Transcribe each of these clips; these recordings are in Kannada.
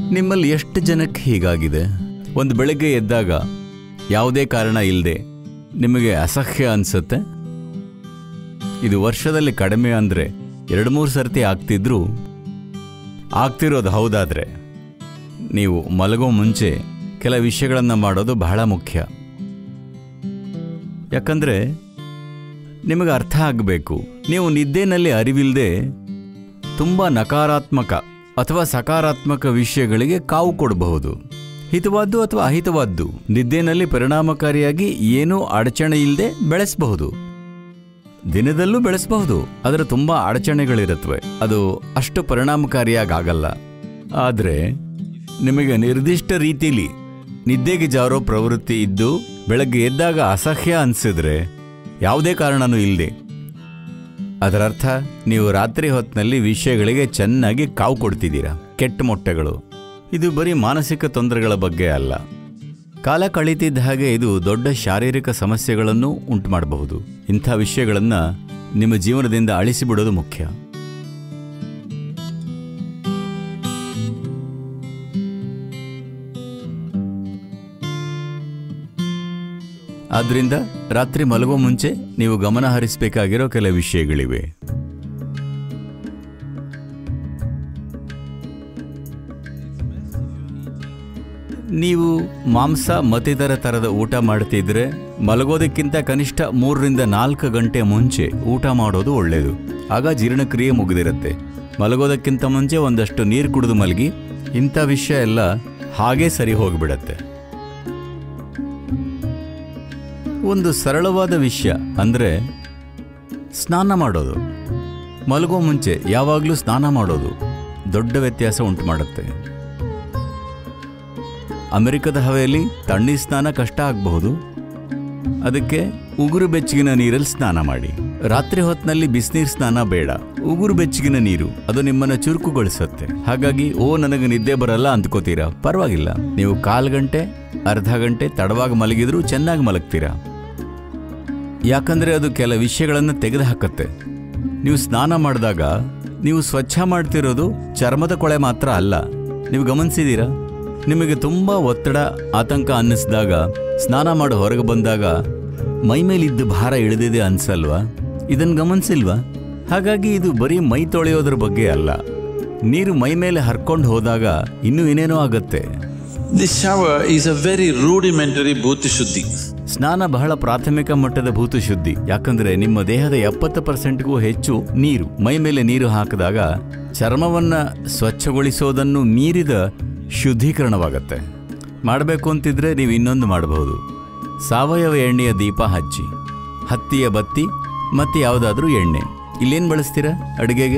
ನಿಮ್ಮಲ್ಲಿ ಎಷ್ಟು ಜನಕ್ಕೆ ಹೀಗಾಗಿದೆ ಒಂದು ಬೆಳಗ್ಗೆ ಎದ್ದಾಗ ಯಾವುದೇ ಕಾರಣ ಇಲ್ಲದೆ ನಿಮಗೆ ಅಸಹ್ಯ ಅನ್ಸುತ್ತೆ ಇದು ವರ್ಷದಲ್ಲಿ ಕಡಿಮೆ ಅಂದರೆ ಎರಡು ಮೂರು ಸರ್ತಿ ಆಗ್ತಿದ್ರೂ ಆಗ್ತಿರೋದು ಹೌದಾದ್ರೆ ನೀವು ಮಲಗೋ ಮುಂಚೆ ಕೆಲ ವಿಷಯಗಳನ್ನು ಮಾಡೋದು ಬಹಳ ಮುಖ್ಯ ಯಾಕಂದ್ರೆ ನಿಮಗೆ ಅರ್ಥ ಆಗಬೇಕು ನೀವು ನಿದ್ದೆನಲ್ಲಿ ಅರಿವಿಲ್ಲದೆ ತುಂಬ ನಕಾರಾತ್ಮಕ ಅಥವಾ ಸಕಾರಾತ್ಮಕ ವಿಷಯಗಳಿಗೆ ಕಾವು ಕೊಡಬಹುದು ಹಿತವಾದ್ದು ಅಥವಾ ಅಹಿತವಾದ್ದು ನಿದ್ದೆನಲ್ಲಿ ಪರಿಣಾಮಕಾರಿಯಾಗಿ ಏನೂ ಅಡಚಣೆ ಇಲ್ಲದೆ ಬೆಳೆಸಬಹುದು ದಿನದಲ್ಲೂ ಬೆಳೆಸಬಹುದು ಅದರ ತುಂಬ ಅಡಚಣೆಗಳಿರುತ್ತವೆ ಅದು ಅಷ್ಟು ಪರಿಣಾಮಕಾರಿಯಾಗಿ ಆಗಲ್ಲ ಆದರೆ ನಿಮಗೆ ನಿರ್ದಿಷ್ಟ ರೀತಿಲಿ ನಿದ್ದೆಗೆ ಜಾರೋ ಪ್ರವೃತ್ತಿ ಇದ್ದು ಬೆಳಗ್ಗೆ ಎದ್ದಾಗ ಅಸಹ್ಯ ಅನಿಸಿದ್ರೆ ಯಾವುದೇ ಕಾರಣನೂ ಇಲ್ಲದೆ ಅದರರ್ಥ ನೀವು ರಾತ್ರಿ ಹೊತ್ತಿನಲ್ಲಿ ವಿಷಯಗಳಿಗೆ ಚೆನ್ನಾಗಿ ಕಾವು ಕೊಡ್ತಿದ್ದೀರಾ ಕೆಟ್ಟ ಮೊಟ್ಟೆಗಳು ಇದು ಬರೀ ಮಾನಸಿಕ ತೊಂದರೆಗಳ ಬಗ್ಗೆ ಅಲ್ಲ ಕಾಲ ಕಳೀತಿದ್ದ ಹಾಗೆ ಇದು ದೊಡ್ಡ ಶಾರೀರಿಕ ಸಮಸ್ಯೆಗಳನ್ನು ಉಂಟು ಮಾಡಬಹುದು ಇಂಥ ವಿಷಯಗಳನ್ನು ನಿಮ್ಮ ಜೀವನದಿಂದ ಅಳಿಸಿಬಿಡೋದು ಮುಖ್ಯ ಆದ್ರಿಂದ ರಾತ್ರಿ ಮಲಗೋ ಮುಂಚೆ ನೀವು ಗಮನ ಹರಿಸಬೇಕಾಗಿರೋ ಕೆಲ ವಿಷಯಗಳಿವೆ ನೀವು ಮಾಂಸ ಮತ್ತಿತರ ಥರದ ಊಟ ಮಾಡ್ತಿದ್ರೆ ಮಲಗೋದಕ್ಕಿಂತ ಕನಿಷ್ಠ ಮೂರರಿಂದ ನಾಲ್ಕು ಗಂಟೆ ಮುಂಚೆ ಊಟ ಮಾಡೋದು ಒಳ್ಳೆಯದು ಆಗ ಜೀರ್ಣಕ್ರಿಯೆ ಮುಗಿದಿರುತ್ತೆ ಮಲಗೋದಕ್ಕಿಂತ ಮುಂಚೆ ಒಂದಷ್ಟು ನೀರು ಕುಡಿದು ಮಲಗಿ ಇಂಥ ವಿಷಯ ಎಲ್ಲ ಹಾಗೇ ಸರಿ ಹೋಗಿಬಿಡತ್ತೆ ಒಂದು ಸರಳವಾದ ವಿಷಯ ಅಂದರೆ ಸ್ನಾನ ಮಾಡೋದು ಮಲಗೋ ಮುಂಚೆ ಯಾವಾಗಲೂ ಸ್ನಾನ ಮಾಡೋದು ದೊಡ್ಡ ವ್ಯತ್ಯಾಸ ಉಂಟು ಮಾಡುತ್ತೆ ಅಮೆರಿಕದ ಹವೆಯಲ್ಲಿ ತಣ್ಣೀರ್ ಸ್ನಾನ ಕಷ್ಟ ಆಗಬಹುದು ಅದಕ್ಕೆ ಉಗುರು ಬೆಚ್ಚಗಿನ ನೀರಲ್ಲಿ ಸ್ನಾನ ಮಾಡಿ ರಾತ್ರಿ ಹೊತ್ತಿನಲ್ಲಿ ಬಿಸಿನೀರು ಸ್ನಾನ ಬೇಡ ಉಗುರು ಬೆಚ್ಚಗಿನ ನೀರು ಅದು ನಿಮ್ಮನ್ನ ಚುರುಕುಗೊಳಿಸುತ್ತೆ ಹಾಗಾಗಿ ಓ ನನಗೆ ನಿದ್ದೆ ಬರಲ್ಲ ಅಂದ್ಕೋತೀರಾ ಪರವಾಗಿಲ್ಲ ನೀವು ಕಾಲ್ ಗಂಟೆ ಅರ್ಧ ಗಂಟೆ ತಡವಾಗಿ ಮಲಗಿದ್ರೂ ಚೆನ್ನಾಗಿ ಮಲಗ್ತೀರಾ ಯಾಕಂದ್ರೆ ಅದು ಕೆಲ ವಿಷಯಗಳನ್ನು ತೆಗೆದುಹಾಕತ್ತೆ ನೀವು ಸ್ನಾನ ಮಾಡಿದಾಗ ನೀವು ಸ್ವಚ್ಛ ಮಾಡ್ತಿರೋದು ಚರ್ಮದ ಕೊಳೆ ಮಾತ್ರ ಅಲ್ಲ ನೀವು ಗಮನಿಸಿದ್ದೀರಾ ನಿಮಗೆ ತುಂಬ ಒತ್ತಡ ಆತಂಕ ಅನ್ನಿಸಿದಾಗ ಸ್ನಾನ ಮಾಡಿ ಹೊರಗೆ ಬಂದಾಗ ಮೈ ಮೇಲಿದ್ದ ಭಾರ ಇಳಿದಿದೆ ಅನ್ಸಲ್ವಾ ಇದನ್ನು ಗಮನಿಸಿಲ್ವಾ ಹಾಗಾಗಿ ಇದು ಬರೀ ಮೈ ತೊಳೆಯೋದ್ರ ಬಗ್ಗೆ ಅಲ್ಲ ನೀರು ಮೈ ಮೇಲೆ ಹರ್ಕೊಂಡು ಹೋದಾಗ ಇನ್ನೂ ಏನೇನೋ ಆಗತ್ತೆ This shower is a very rudimentary Bhuti Shuddhi. ಸ್ನಾನ ಬಹಳ ಪ್ರಾಥಮಿಕ ಮಟ್ಟದ ಭೂತು ಶುದ್ಧಿ ಯಾಕಂದ್ರೆ ನಿಮ್ಮ ದೇಹದ ಎಪ್ಪತ್ತು ಪರ್ಸೆಂಟ್ಗೂ ಹೆಚ್ಚು ನೀರು ಮೈ ಮೇಲೆ ನೀರು ಹಾಕಿದಾಗ ಚರ್ಮವನ್ನ ಸ್ವಚ್ಛಗೊಳಿಸೋದನ್ನು ಮೀರಿದ ಶುದ್ಧೀಕರಣವಾಗತ್ತೆ ಮಾಡಬೇಕು ಅಂತಿದ್ರೆ ನೀವು ಇನ್ನೊಂದು ಮಾಡಬಹುದು ಸಾವಯವ ಎಣ್ಣೆಯ ದೀಪ ಹಚ್ಚಿ ಹತ್ತಿಯ ಬತ್ತಿ ಮತ್ತೆ ಯಾವುದಾದ್ರೂ ಎಣ್ಣೆ ಇಲ್ಲೇನು ಬಳಸ್ತೀರಾ ಅಡುಗೆಗೆ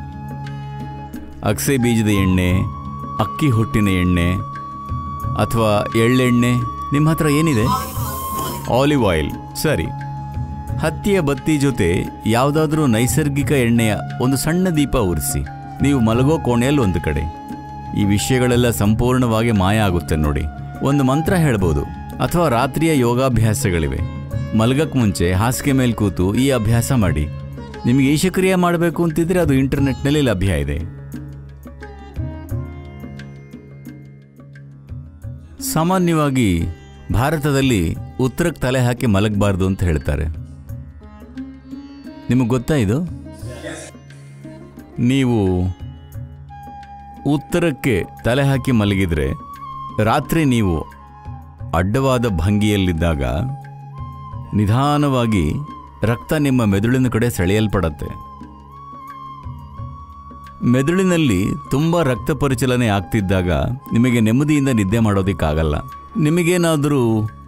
ಅಗಸೆ ಬೀಜದ ಎಣ್ಣೆ ಅಕ್ಕಿ ಹೊಟ್ಟಿನ ಎಣ್ಣೆ ಅಥವಾ ಎಳ್ಳೆಣ್ಣೆ ನಿಮ್ಮ ಹತ್ರ ಏನಿದೆ ಆಲಿವ್ ಆಯಿಲ್ ಸರಿ ಹತ್ತಿಯ ಬತ್ತಿ ಜೊತೆ ಯಾವುದಾದ್ರೂ ನೈಸರ್ಗಿಕ ಎಣ್ಣೆಯ ಒಂದು ಸಣ್ಣ ದೀಪ ಉರಿಸಿ ನೀವು ಮಲಗೋ ಕೋಣೆಯಲ್ಲಿ ಒಂದು ಕಡೆ ಈ ವಿಷಯಗಳೆಲ್ಲ ಸಂಪೂರ್ಣವಾಗಿ ಮಾಯ ಆಗುತ್ತೆ ನೋಡಿ ಒಂದು ಮಂತ್ರ ಹೇಳ್ಬೋದು ಅಥವಾ ರಾತ್ರಿಯ ಯೋಗಾಭ್ಯಾಸಗಳಿವೆ ಮಲಗಕ್ಕೆ ಮುಂಚೆ ಹಾಸಿಗೆ ಮೇಲೆ ಕೂತು ಈ ಅಭ್ಯಾಸ ಮಾಡಿ ನಿಮಗೆ ಈಶಕ್ರಿಯೆ ಮಾಡಬೇಕು ಅಂತಿದ್ರೆ ಅದು ಇಂಟರ್ನೆಟ್ನಲ್ಲಿ ಲಭ್ಯ ಇದೆ ಸಾಮಾನ್ಯವಾಗಿ ಭಾರತದಲ್ಲಿ ಉತ್ತರಕ್ಕೆ ತಲೆ ಹಾಕಿ ಮಲಗಬಾರ್ದು ಅಂತ ಹೇಳ್ತಾರೆ ನಿಮಗೆ ಗೊತ್ತಾ ಇದು ನೀವು ಉತ್ತರಕ್ಕೆ ತಲೆ ಹಾಕಿ ಮಲಗಿದ್ರೆ ರಾತ್ರಿ ನೀವು ಅಡ್ಡವಾದ ಭಂಗಿಯಲ್ಲಿದ್ದಾಗ ನಿಧಾನವಾಗಿ ರಕ್ತ ನಿಮ್ಮ ಮೆದುಳಿನ ಕಡೆ ಸೆಳೆಯಲ್ಪಡತ್ತೆ ಮೆದುಳಿನಲ್ಲಿ ತುಂಬ ರಕ್ತ ಪರಿಚಲನೆ ಆಗ್ತಿದ್ದಾಗ ನಿಮಗೆ ನೆಮ್ಮದಿಯಿಂದ ನಿದ್ದೆ ಮಾಡೋದಕ್ಕಾಗಲ್ಲ ನಿಮಗೇನಾದರೂ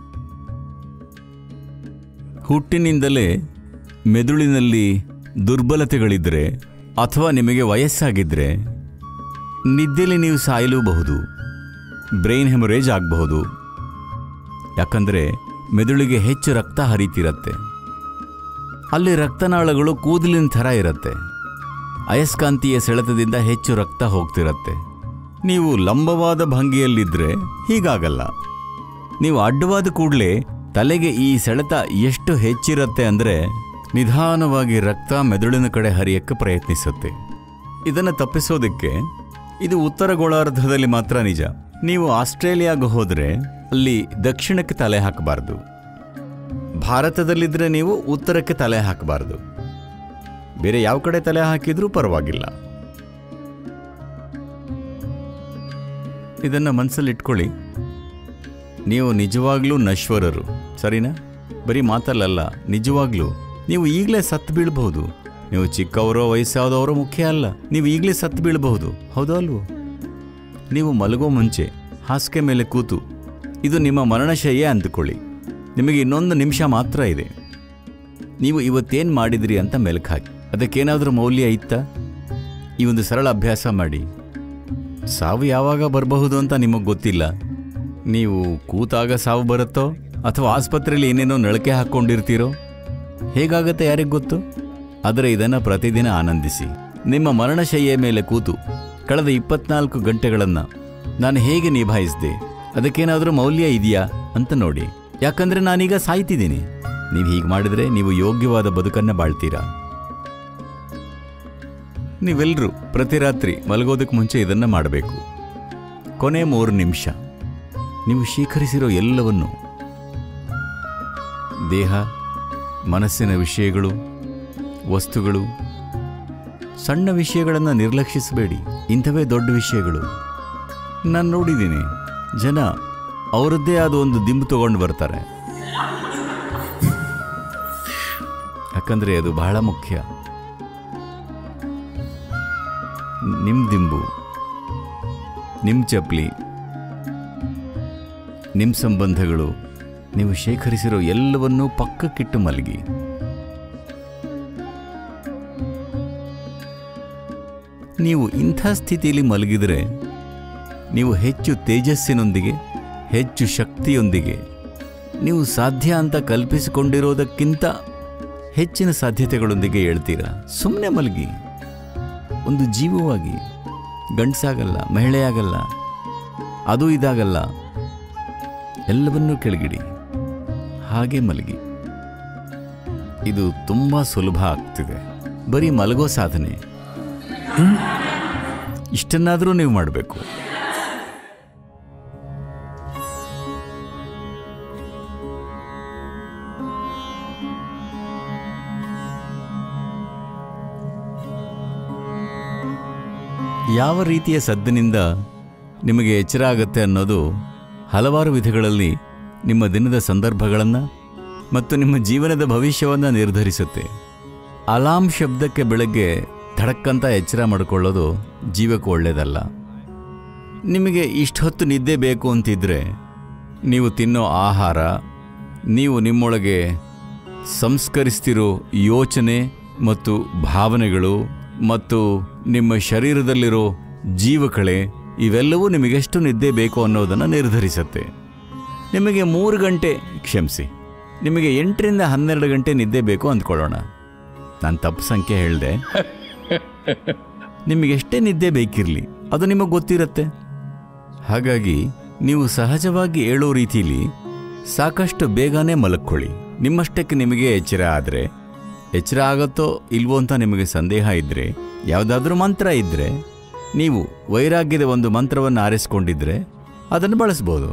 ಹುಟ್ಟಿನಿಂದಲೇ ಮೆದುಳಿನಲ್ಲಿ ದುರ್ಬಲತೆಗಳಿದ್ದರೆ ಅಥವಾ ನಿಮಗೆ ವಯಸ್ಸಾಗಿದ್ದರೆ ನಿದ್ದೆಲಿ ನೀವು ಸಾಯಲೂಬಹುದು ಬ್ರೈನ್ ಹೆಮೊರೇಜ್ ಆಗಬಹುದು ಯಾಕಂದರೆ ಮೆದುಳಿಗೆ ಹೆಚ್ಚು ರಕ್ತ ಹರಿತಿರತ್ತೆ ಅಲ್ಲಿ ರಕ್ತನಾಳಗಳು ಕೂದಲಿನ ಥರ ಇರತ್ತೆ ಅಯಸ್ಕಾಂತೀಯ ಸೆಳೆತದಿಂದ ಹೆಚ್ಚು ರಕ್ತ ಹೋಗ್ತಿರತ್ತೆ ನೀವು ಲಂಬವಾದ ಭಂಗಿಯಲ್ಲಿದ್ದರೆ ಹೀಗಾಗಲ್ಲ ನೀವು ಅಡ್ಡವಾದ ಕೂಡಲೇ ತಲೆಗೆ ಈ ಸೆಳೆತ ಎಷ್ಟು ಹೆಚ್ಚಿರತ್ತೆ ಅಂದರೆ ನಿಧಾನವಾಗಿ ರಕ್ತ ಮೆದುಳಿನ ಕಡೆ ಹರಿಯಕ್ಕೆ ಪ್ರಯತ್ನಿಸುತ್ತೆ ಇದನ್ನು ತಪ್ಪಿಸೋದಕ್ಕೆ ಇದು ಉತ್ತರ ಗೋಳಾರ್ಧದಲ್ಲಿ ಮಾತ್ರ ನಿಜ ನೀವು ಆಸ್ಟ್ರೇಲಿಯಾಗೆ ಹೋದರೆ ಅಲ್ಲಿ ದಕ್ಷಿಣಕ್ಕೆ ತಲೆ ಹಾಕಬಾರ್ದು ಭಾರತದಲ್ಲಿದ್ದರೆ ನೀವು ಉತ್ತರಕ್ಕೆ ತಲೆ ಹಾಕಬಾರ್ದು ಬೇರೆ ಯಾವ ಕಡೆ ತಲೆ ಹಾಕಿದ್ರೂ ಪರವಾಗಿಲ್ಲ ಇದನ್ನು ಮನಸ್ಸಲ್ಲಿ ಇಟ್ಕೊಳ್ಳಿ ನೀವು ನಿಜವಾಗ್ಲೂ ನಶ್ವರರು ಸರಿನಾ ಬರೀ ಮಾತಲ್ಲಲ್ಲ ನಿಜವಾಗ್ಲೂ ನೀವು ಈಗಲೇ ಸತ್ತು ಬೀಳಬಹುದು ನೀವು ಚಿಕ್ಕವರೋ ವಯಸ್ಸಾದವರೋ ಮುಖ್ಯ ಅಲ್ಲ ನೀವು ಈಗಲೇ ಸತ್ತು ಬೀಳಬಹುದು ಹೌದೋ ಅಲ್ವೋ ನೀವು ಮಲಗೋ ಮುಂಚೆ ಹಾಸಿಗೆ ಮೇಲೆ ಕೂತು ಇದು ನಿಮ್ಮ ಮರಣಶಯ್ಯೆ ಅಂದುಕೊಳ್ಳಿ ನಿಮಗೆ ಇನ್ನೊಂದು ನಿಮಿಷ ಮಾತ್ರ ಇದೆ ನೀವು ಇವತ್ತೇನು ಮಾಡಿದ್ರಿ ಅಂತ ಮೆಲುಕು ಹಾಕಿ ಅದಕ್ಕೇನಾದರೂ ಮೌಲ್ಯ ಇತ್ತಾ ಈ ಒಂದು ಸರಳ ಅಭ್ಯಾಸ ಮಾಡಿ ಸಾವು ಯಾವಾಗ ಬರಬಹುದು ಅಂತ ನಿಮಗೆ ಗೊತ್ತಿಲ್ಲ ನೀವು ಕೂತಾಗ ಸಾವು ಬರುತ್ತೋ ಅಥವಾ ಆಸ್ಪತ್ರೆಯಲ್ಲಿ ಏನೇನೋ ನಳಕೆ ಹಾಕ್ಕೊಂಡಿರ್ತೀರೋ ಹೇಗಾಗತ್ತೆ ಯಾರಿಗೆ ಗೊತ್ತು ಆದರೆ ಇದನ್ನು ಪ್ರತಿದಿನ ಆನಂದಿಸಿ ನಿಮ್ಮ ಮರಣಶಯ್ಯೆ ಮೇಲೆ ಕೂತು ಕಳೆದ ಇಪ್ಪತ್ನಾಲ್ಕು ಗಂಟೆಗಳನ್ನು ನಾನು ಹೇಗೆ ನಿಭಾಯಿಸಿದೆ ಅದಕ್ಕೇನಾದರೂ ಮೌಲ್ಯ ಇದೆಯಾ ಅಂತ ನೋಡಿ ಯಾಕಂದ್ರೆ ನಾನೀಗ ಸಾಯ್ತಿದ್ದೀನಿ ನೀವು ಹೀಗೆ ಮಾಡಿದರೆ ನೀವು ಯೋಗ್ಯವಾದ ಬದುಕನ್ನು ಬಾಳ್ತೀರಾ ನೀವೆಲ್ಲರೂ ಪ್ರತಿ ರಾತ್ರಿ ಮಲಗೋದಕ್ಕೆ ಮುಂಚೆ ಇದನ್ನು ಮಾಡಬೇಕು ಕೊನೆ ಮೂರು ನಿಮಿಷ ನೀವು ಶೇಖರಿಸಿರೋ ಎಲ್ಲವನ್ನು ದೇಹ ಮನಸ್ಸಿನ ವಿಷಯಗಳು ವಸ್ತುಗಳು ಸಣ್ಣ ವಿಷಯಗಳನ್ನು ನಿರ್ಲಕ್ಷಿಸಬೇಡಿ ಇಂಥವೇ ದೊಡ್ಡ ವಿಷಯಗಳು ನಾನು ನೋಡಿದ್ದೀನಿ ಜನ ಅವರದ್ದೇ ಆದ ಒಂದು ದಿಂಬು ತಗೊಂಡು ಬರ್ತಾರೆ ಯಾಕಂದರೆ ಅದು ಬಹಳ ಮುಖ್ಯ ನಿಮ್ಮ ದಿಂಬು ನಿಮ್ಮ ಚಪ್ಪಲಿ ನಿಮ್ಮ ಸಂಬಂಧಗಳು ನೀವು ಶೇಖರಿಸಿರೋ ಎಲ್ಲವನ್ನೂ ಪಕ್ಕಕ್ಕಿಟ್ಟು ಮಲಗಿ ನೀವು ಇಂಥ ಸ್ಥಿತಿಯಲ್ಲಿ ಮಲಗಿದರೆ ನೀವು ಹೆಚ್ಚು ತೇಜಸ್ಸಿನೊಂದಿಗೆ ಹೆಚ್ಚು ಶಕ್ತಿಯೊಂದಿಗೆ ನೀವು ಸಾಧ್ಯ ಅಂತ ಕಲ್ಪಿಸಿಕೊಂಡಿರೋದಕ್ಕಿಂತ ಹೆಚ್ಚಿನ ಸಾಧ್ಯತೆಗಳೊಂದಿಗೆ ಹೇಳ್ತೀರಾ ಸುಮ್ಮನೆ ಮಲಗಿ ಒಂದು ಜೀವವಾಗಿ ಗಂಡಸಾಗಲ್ಲ ಮಹಿಳೆಯಾಗಲ್ಲ ಅದು ಇದಾಗಲ್ಲ ಎಲ್ಲವನ್ನೂ ಕೆಳಗಿಡಿ ಹಾಗೆ ಮಲಗಿ ಇದು ತುಂಬ ಸುಲಭ ಆಗ್ತಿದೆ ಬರೀ ಮಲಗೋ ಸಾಧನೆ ಇಷ್ಟನ್ನಾದರೂ ನೀವು ಮಾಡಬೇಕು ಯಾವ ರೀತಿಯ ಸದ್ದಿನಿಂದ ನಿಮಗೆ ಎಚ್ಚರ ಆಗುತ್ತೆ ಅನ್ನೋದು ಹಲವಾರು ವಿಧಗಳಲ್ಲಿ ನಿಮ್ಮ ದಿನದ ಸಂದರ್ಭಗಳನ್ನು ಮತ್ತು ನಿಮ್ಮ ಜೀವನದ ಭವಿಷ್ಯವನ್ನು ನಿರ್ಧರಿಸುತ್ತೆ ಅಲಾರ್ಮ್ ಶಬ್ದಕ್ಕೆ ಬೆಳಗ್ಗೆ ಧಡಕ್ಕಂತ ಎಚ್ಚರ ಮಾಡಿಕೊಳ್ಳೋದು ಜೀವಕ್ಕೆ ಒಳ್ಳೆಯದಲ್ಲ ನಿಮಗೆ ಇಷ್ಟೊತ್ತು ನಿದ್ದೆ ಬೇಕು ಅಂತಿದ್ರೆ ನೀವು ತಿನ್ನೋ ಆಹಾರ ನೀವು ನಿಮ್ಮೊಳಗೆ ಸಂಸ್ಕರಿಸ್ತಿರೋ ಯೋಚನೆ ಮತ್ತು ಭಾವನೆಗಳು ಮತ್ತು ನಿಮ್ಮ ಶರೀರದಲ್ಲಿರೋ ಜೀವಕಳೆ ಇವೆಲ್ಲವೂ ನಿಮಗೆಷ್ಟು ನಿದ್ದೆ ಬೇಕು ಅನ್ನೋದನ್ನು ನಿರ್ಧರಿಸುತ್ತೆ ನಿಮಗೆ ಮೂರು ಗಂಟೆ ಕ್ಷಮಿಸಿ ನಿಮಗೆ ಎಂಟರಿಂದ ಹನ್ನೆರಡು ಗಂಟೆ ನಿದ್ದೆ ಬೇಕು ಅಂದ್ಕೊಳ್ಳೋಣ ನಾನು ತಪ್ಪು ಸಂಖ್ಯೆ ಹೇಳಿದೆ ನಿಮಗೆಷ್ಟೇ ನಿದ್ದೆ ಬೇಕಿರಲಿ ಅದು ನಿಮಗೆ ಗೊತ್ತಿರುತ್ತೆ ಹಾಗಾಗಿ ನೀವು ಸಹಜವಾಗಿ ಹೇಳೋ ರೀತಿಲಿ ಸಾಕಷ್ಟು ಬೇಗನೆ ಮಲಕ್ಕೊಳ್ಳಿ ನಿಮ್ಮಷ್ಟಕ್ಕೆ ನಿಮಗೆ ಎಚ್ಚರ ಆದರೆ ಎಚ್ಚರ ಆಗುತ್ತೋ ಇಲ್ವೋ ಅಂತ ನಿಮಗೆ ಸಂದೇಹ ಇದ್ದರೆ ಯಾವುದಾದ್ರೂ ಮಂತ್ರ ಇದ್ದರೆ ನೀವು ವೈರಾಗ್ಯದ ಒಂದು ಮಂತ್ರವನ್ನು ಆರಿಸ್ಕೊಂಡಿದ್ರೆ ಅದನ್ನು ಬಳಸ್ಬೋದು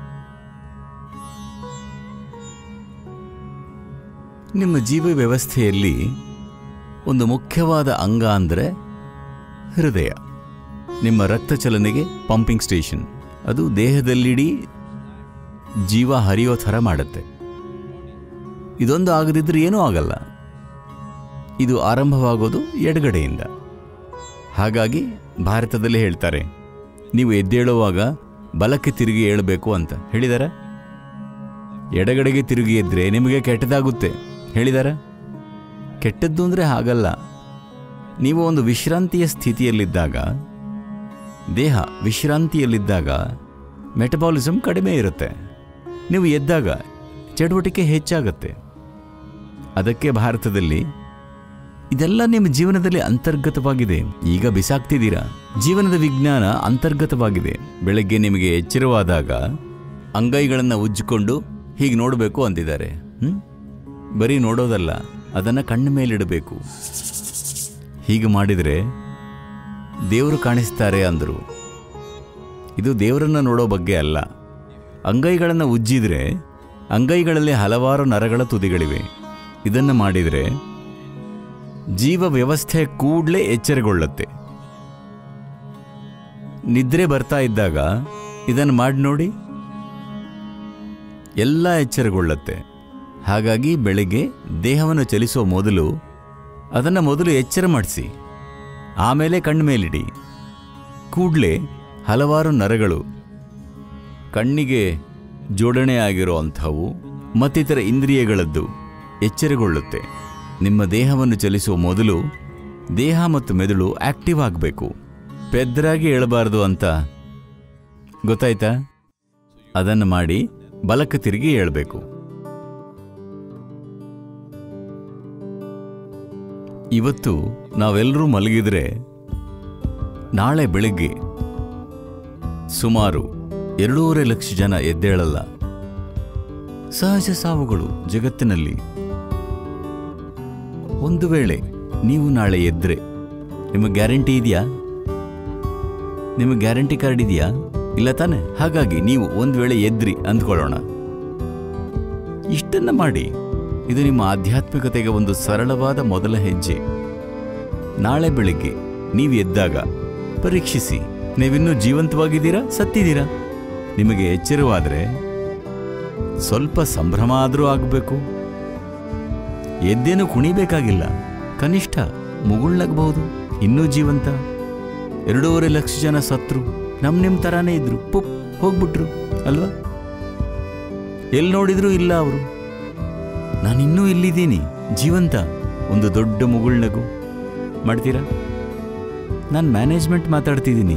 ನಿಮ್ಮ ಜೀವ ವ್ಯವಸ್ಥೆಯಲ್ಲಿ ಒಂದು ಮುಖ್ಯವಾದ ಅಂಗ ಅಂದರೆ ಹೃದಯ ನಿಮ್ಮ ರಕ್ತ ಚಲನೆಗೆ ಪಂಪಿಂಗ್ ಸ್ಟೇಷನ್ ಅದು ದೇಹದಲ್ಲಿಡೀ ಜೀವ ಹರಿಯೋ ಥರ ಮಾಡುತ್ತೆ ಇದೊಂದು ಆಗದಿದ್ದರೆ ಏನೂ ಆಗಲ್ಲ ಇದು ಆರಂಭವಾಗೋದು ಎಡಗಡೆಯಿಂದ ಹಾಗಾಗಿ ಭಾರತದಲ್ಲಿ ಹೇಳ್ತಾರೆ ನೀವು ಎದ್ದೇಳುವಾಗ ಬಲಕ್ಕೆ ತಿರುಗಿ ಏಳಬೇಕು ಅಂತ ಹೇಳಿದಾರ ಎಡಗಡೆಗೆ ತಿರುಗಿ ಎದ್ರೆ ನಿಮಗೆ ಕೆಟ್ಟದಾಗುತ್ತೆ ಹೇಳಿದಾರ ಕೆಟ್ಟದ್ದು ಅಂದರೆ ಹಾಗಲ್ಲ ನೀವು ಒಂದು ವಿಶ್ರಾಂತಿಯ ಸ್ಥಿತಿಯಲ್ಲಿದ್ದಾಗ ದೇಹ ವಿಶ್ರಾಂತಿಯಲ್ಲಿದ್ದಾಗ ಮೆಟಬಾಲಿಸಮ್ ಕಡಿಮೆ ಇರುತ್ತೆ ನೀವು ಎದ್ದಾಗ ಚಟುವಟಿಕೆ ಹೆಚ್ಚಾಗತ್ತೆ ಅದಕ್ಕೆ ಭಾರತದಲ್ಲಿ ಇದೆಲ್ಲ ನಿಮ್ಮ ಜೀವನದಲ್ಲಿ ಅಂತರ್ಗತವಾಗಿದೆ ಈಗ ಬಿಸಾಕ್ತಿದ್ದೀರಾ ಜೀವನದ ವಿಜ್ಞಾನ ಅಂತರ್ಗತವಾಗಿದೆ ಬೆಳಗ್ಗೆ ನಿಮಗೆ ಎಚ್ಚರವಾದಾಗ ಅಂಗೈಗಳನ್ನು ಉಜ್ಜಿಕೊಂಡು ಹೀಗೆ ನೋಡಬೇಕು ಅಂತಿದ್ದಾರೆ ಹ್ಮ್? ಬರೀ ನೋಡೋದಲ್ಲ ಅದನ್ನು ಕಣ್ಣ ಮೇಲಿಡಬೇಕು ಹೀಗೆ ಮಾಡಿದರೆ ದೇವರು ಕಾಣಿಸ್ತಾರೆ ಅಂದರು ಇದು ದೇವರನ್ನ ನೋಡೋ ಬಗ್ಗೆ ಅಲ್ಲ ಅಂಗೈಗಳನ್ನು ಉಜ್ಜಿದ್ರೆ ಅಂಗೈಗಳಲ್ಲಿ ಹಲವಾರು ನರಗಳ ತುದಿಗಳಿವೆ ಇದನ್ನು ಮಾಡಿದರೆ ಜೀವ ವ್ಯವಸ್ಥೆ ಕೂಡಲೇ ಎಚ್ಚರಗೊಳ್ಳುತ್ತೆ ನಿದ್ರೆ ಬರ್ತಾ ಇದ್ದಾಗ ಇದನ್ನು ಮಾಡಿ ನೋಡಿ ಎಲ್ಲ ಎಚ್ಚರಗೊಳ್ಳುತ್ತೆ ಹಾಗಾಗಿ ಬೆಳಿಗ್ಗೆ ದೇಹವನ್ನು ಚಲಿಸುವ ಮೊದಲು ಅದನ್ನು ಮೊದಲು ಎಚ್ಚರ ಮಾಡಿಸಿ ಆಮೇಲೆ ಕಣ್ಮೇಲಿಡಿ ಕೂಡಲೇ ಹಲವಾರು ನರಗಳು ಕಣ್ಣಿಗೆ ಜೋಡಣೆ ಆಗಿರೋ ಅಂಥವು ಮತ್ತಿತರ ಇಂದ್ರಿಯಗಳದ್ದು ಎಚ್ಚರಗೊಳ್ಳುತ್ತೆ ನಿಮ್ಮ ದೇಹವನ್ನು ಚಲಿಸುವ ಮೊದಲು ದೇಹ ಮತ್ತು ಮೆದುಳು ಆಕ್ಟಿವ್ ಆಗಬೇಕು ಪೆದ್ರಾಗಿ ಹೇಳಬಾರ್ದು ಅಂತ ಗೊತ್ತಾಯ್ತಾ ಅದನ್ನು ಮಾಡಿ ಬಲಕ್ಕೆ ತಿರುಗಿ ಹೇಳಬೇಕು ಇವತ್ತು ನಾವೆಲ್ಲರೂ ಮಲಗಿದ್ರೆ ನಾಳೆ ಬೆಳಿಗ್ಗೆ ಸುಮಾರು ಎರಡೂವರೆ ಲಕ್ಷ ಜನ ಎದ್ದೇಳಲ್ಲ ಸಹಜ ಸಾವುಗಳು ಜಗತ್ತಿನಲ್ಲಿ ಒಂದು ವೇಳೆ ನೀವು ನಾಳೆ ಎದ್ರೆ ನಿಮಗೆ ಗ್ಯಾರಂಟಿ ಇದೆಯಾ ನಿಮಗೆ ಗ್ಯಾರಂಟಿ ಕಾರ್ಡ್ ಇದೆಯಾ ಇಲ್ಲ ತಾನೆ ಹಾಗಾಗಿ ನೀವು ಒಂದು ವೇಳೆ ಎದ್ರಿ ಅಂದ್ಕೊಳ್ಳೋಣ ಇಷ್ಟನ್ನ ಮಾಡಿ ಇದು ನಿಮ್ಮ ಆಧ್ಯಾತ್ಮಿಕತೆಗೆ ಒಂದು ಸರಳವಾದ ಮೊದಲ ಹೆಜ್ಜೆ ನಾಳೆ ಬೆಳಿಗ್ಗೆ ನೀವು ಎದ್ದಾಗ ಪರೀಕ್ಷಿಸಿ ನೀವಿನ್ನೂ ಜೀವಂತವಾಗಿದ್ದೀರಾ ಸತ್ತಿದ್ದೀರಾ ನಿಮಗೆ ಎಚ್ಚರವಾದರೆ ಸ್ವಲ್ಪ ಸಂಭ್ರಮ ಆದರೂ ಆಗಬೇಕು ಎದ್ದೇನು ಕುಣಿಬೇಕಾಗಿಲ್ಲ ಕನಿಷ್ಠ ಮುಗುಳ್ನಗಬಹುದು ಇನ್ನೂ ಜೀವಂತ ಎರಡೂವರೆ ಲಕ್ಷ ಜನ ಸತ್ರು ನಮ್ ನಿಮ್ ತರಾನೇ ಇದ್ರು ಪುಪ್ ಹೋಗ್ಬಿಟ್ರು ಅಲ್ವಾ ಎಲ್ಲಿ ನೋಡಿದ್ರು ಇಲ್ಲ ಅವರು ನಾನಿನ್ನೂ ಇಲ್ಲಿದ್ದೀನಿ ಜೀವಂತ ಒಂದು ದೊಡ್ಡ ಮುಗುಳ್ನಗು ಮಾಡ್ತೀರಾ ನಾನು ಮ್ಯಾನೇಜ್ಮೆಂಟ್ ಮಾತಾಡ್ತಿದ್ದೀನಿ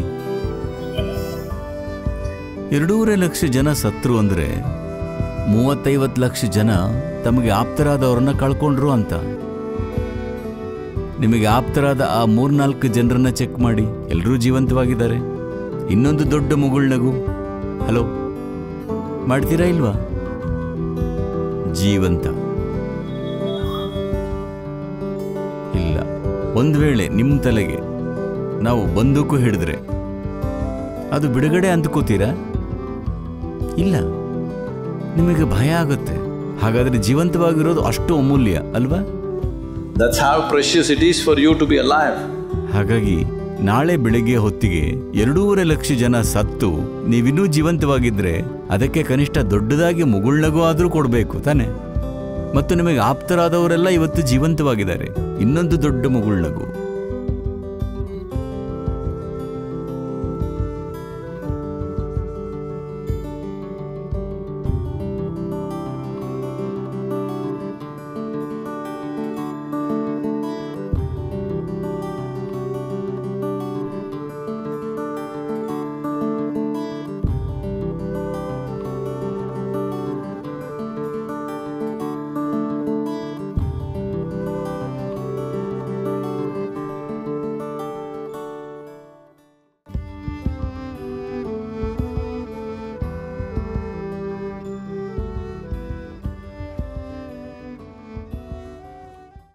ಎರಡೂವರೆ ಲಕ್ಷ ಜನ ಸತ್ರು ಅಂದರೆ ಮೂವತ್ತೈವತ್ತು ಲಕ್ಷ ಜನ ತಮಗೆ ಆಪ್ತರಾದವರನ್ನ ಕಳ್ಕೊಂಡ್ರು ಅಂತ ನಿಮಗೆ ಆಪ್ತರಾದ ಆ ಮೂರ್ನಾಲ್ಕು ಜನರನ್ನ ಚೆಕ್ ಮಾಡಿ ಎಲ್ಲರೂ ಜೀವಂತವಾಗಿದ್ದಾರೆ ಇನ್ನೊಂದು ದೊಡ್ಡ ಮುಗುಳ್ನಗು ಹಲೋ ಮಾಡ್ತೀರಾ ಇಲ್ವಾ ಜೀವಂತ ಇಲ್ಲ ಒಂದು ವೇಳೆ ನಿಮ್ಮ ತಲೆಗೆ ನಾವು ಬಂದೂಕು ಹಿಡಿದ್ರೆ ಅದು ಬಿಡುಗಡೆ ಅಂದ್ಕೋತೀರಾ ಇಲ್ಲ ನಿಮಗೆ ಭಯ ಆಗುತ್ತೆ ಹಾಗಾದ್ರೆ ಜೀವಂತವಾಗಿರೋದು ಅಷ್ಟು ಅಮೂಲ್ಯ ಅಲ್ವಾ That's how precious it is for you to be alive. ಹಾಗಾಗಿ ನಾಳೆ ಬೆಳಿಗ್ಗೆ ಹೊತ್ತಿಗೆ ಎರಡೂವರೆ ಲಕ್ಷ ಜನ ಸತ್ತು ನೀವಿನ್ನೂ ಜೀವಂತವಾಗಿದ್ರೆ ಅದಕ್ಕೆ ಕನಿಷ್ಠ ದೊಡ್ಡದಾಗಿ ಮುಗುಳ್ನಗು ಆದರೂ ಕೊಡಬೇಕು ತಾನೆ ಮತ್ತು ನಿಮಗೆ ಆಪ್ತರಾದವರೆಲ್ಲ ಇವತ್ತು ಜೀವಂತವಾಗಿದ್ದಾರೆ ಇನ್ನೊಂದು ದೊಡ್ಡ ಮುಗುಳ್ನಗು